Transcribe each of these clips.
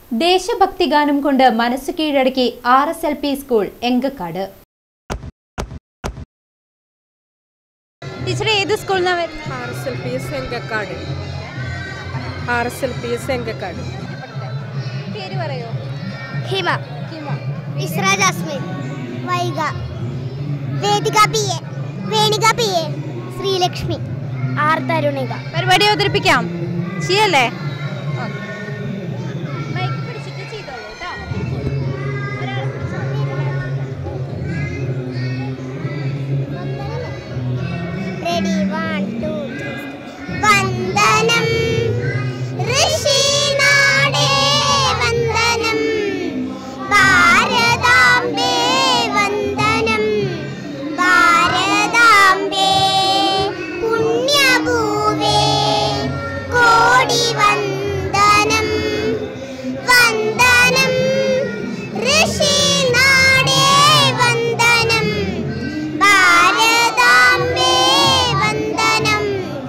ദേശഭക്തി ഗാനം കൊണ്ട് മനസ്സു കീഴടക്കി R S L P school Engakkad teacher ഏത് സ്കൂളിൽ നിന്നാണ് വരുന്നത് R S L P S Engakkad R S L P S Engakkad പേര് പറയോ Hima Isra Jasmin Vaiga Vedika P A Venika P A Sreelakshmi R Tharunika പരിപാടി അവതരിപ്പിക്കാം ചെയ്യല്ലേ മൈക്ക് പിടിച്ചിട്ട് ചെയ്തോളൂ കേട്ടോ റെഡി വൺ ടു വന്ദനം ഋഷിനാടേ വന്ദനം ഭാരതാംബേ വന്ദനം ഭാരതാംബേ പുണ്യഭൂവേ കോടി വന്ദനം വന്ദനം ഋഷിനാടേ വന്ദനം ഭാരതാംബേ വന്ദനം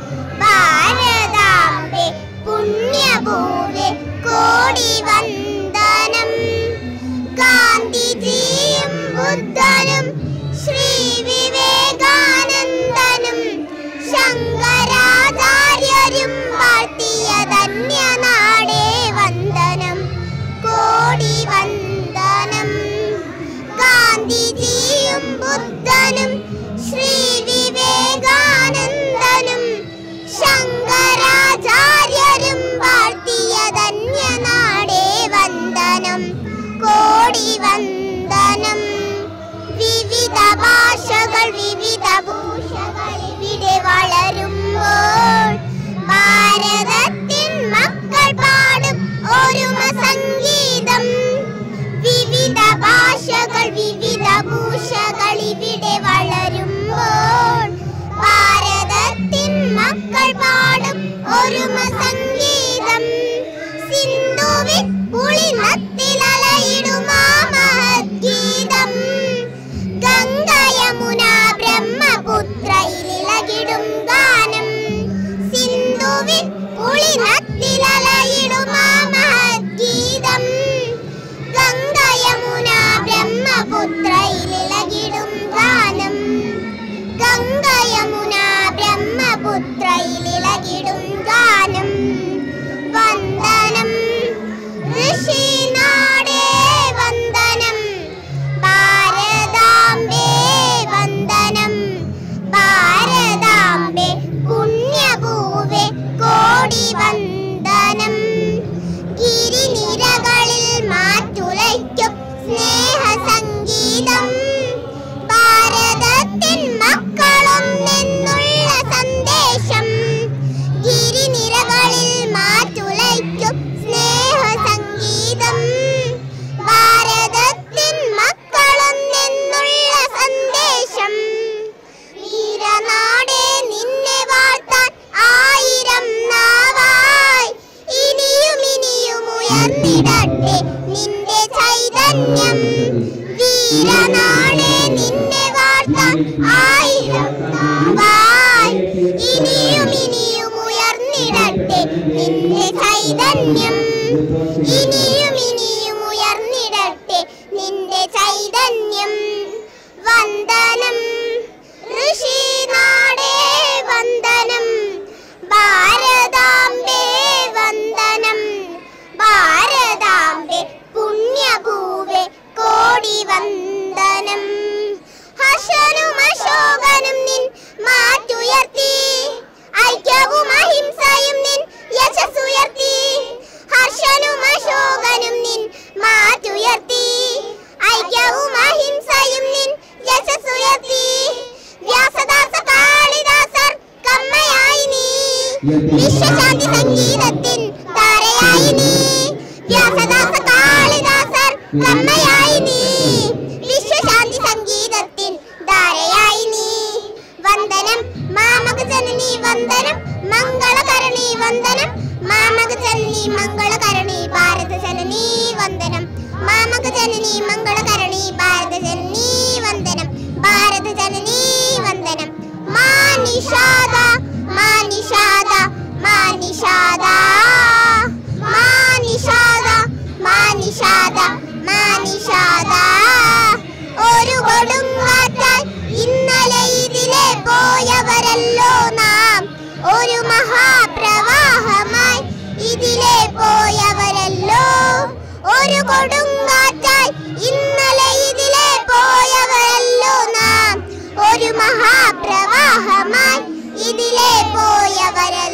ഭാരതാംബേ പുണ്യഭൂവേ കോടി വന്ദനം ഗാന്ധിജിയും ബുദ്ധനും ശ്രീ വിവേകാനന്ദനും ശങ്കരാചാര്യരും വാഴ്ത്തിയ ധന്യനാടേ വന്ദനം കോടി വന്ദനം ഗാന്ധിജിയും ബുദ്ധനും ശ്രീ വിവേകാനന്ദനും ശങ്കരാചാര്യരും വാഴ്ത്തിയ ധന്യനാടേ വന്ദനം കോടി വന്ദനം വിവിധ ഭാഷകൾ വിവിധ ഭൂഷകൾ ഇവിടെ വളരുമ്പോൾ ഭാരതത്തിൻ മക്കൾ പാടും ഒരുമ സംഗീതം വിവിധ ഭാഷകൾ വിവിധ ഭൂഷകൾ ഇവിടെ വളരുമ്പോൾ ഭാരതത്തിൻ മക്കൾ പാടും ഒരുമ സംഗീതം സിന്ധുവിൻ പുളിനത്തിലലയിടുമാ മഹദ്ഗീതം ഗംഗയമുന ബ്രഹ്മപുത്രയിലിളകിടും ഗാനം സിന്ധുവിൻ പുളിനത്തിലലയിടുമാ മഹദ്ഗീതം ഗംഗയമുന ബ്രഹ്മപുത്രയിലിളകിടും ഗാനം ഗംഗയമുന ബ്രഹ്മപുത്രയിലിളകിടും ഗാനം വന്ദനം ഋഷിനാടേ വന്ദനം ഭാരതാംബേ വന്ദനം ഭാരതാംബേ പുണ്യഭൂവേ കോടി വന്ദനം ഗിരിനിരകളിൽ മാറ്റുലയ്ക്കും സ്നേഹസംഗീതം ഭാരതത്തിൻ മക്കളും നിന്നുള്ള സന്ദേശം ഗിരിനിരകളിൽ മാറ്റുലയ്ക്കും സ്നേഹസംഗീതം ഭാരതത്തിൻ മക്കളും നിന്നുള്ള സന്ദേശം വീരനാടേ നിന്നെ വാഴ്ത്താൻ ആയിരം നാവായി ഇനിയും ഇനിയും ഉയർന്നിടട്ടെ നിന്റെ ചൈതന്യം വീരനാടേ നിന്നെ വാഴ്ത്താൻ ആയിരം നാവായി ഇനിയും ഇനിയും ഉയർന്നിടട്ടെ നിന്റെ ചൈതന്യം ഇനിയും ഇനിയും ഉയർന്നിടട്ടെ നിന്റെ ചൈതന്യം വന്ദനം ഋഷിനാടേ വന്ദനം ഭാരതാംബേ വന്ദനം ഭാരതാംബേ പുണ്യഭൂവേ കോടി വന്ദനം ഹർഷനും അശോകനും നിൻ മാറ്റുയർത്തി ഐക്യവും അഹിംസയും നിൻ യശസ്സുയർത്തി ഹർഷനും അശോകനും നിൻ മാറ്റുയർത്തി ഐക്യവും അഹിംസയും നിൻ യശസ്സുയർത്തി വ്യാസദാസ കാളിദാസർ കമ്മയായി നീ വിശ്വശാന്തി സംഗീതത്തിൻ താരയായി നീ വ്യാസദാസ കാളിദാസർ കമ്മയായി നീ വിശ്വശാന്തി സംഗീതത്തിൻ ധാരയായി നീ വന്ദനം മാമക ജനനി വന്ദനം മംഗളകരണി വന്ദനം മാമക ജനനി മംഗളകരണി ഭാരത ജനനി വന്ദനം മാമക ജനനി മംഗളകരണി ഭാരത ജനനി വന്ദനം ഭാരത ജനനി വന്ദനം മാനിഷാദ മാനിഷാദ മാനിഷാദ മാനിഷാദ മാ നിഷാദ മാനിഷാദ ഒരു കൊടുങ്കാറ്റായി ഇന്നലെ ഇതിലെ പോയവരല്ലോ നാം ഒരു മഹാപ്രവാഹമായി ഇതിലെ പോയവരല്ലോ ഒരു കൊടുങ്കാറ്റായി ഇന്നലെ ഇതിലെ പോയവരല്ലോ നാം ഒരു മഹാപ്രവാഹമായി ഇതിലെ പോയവരല്ലോ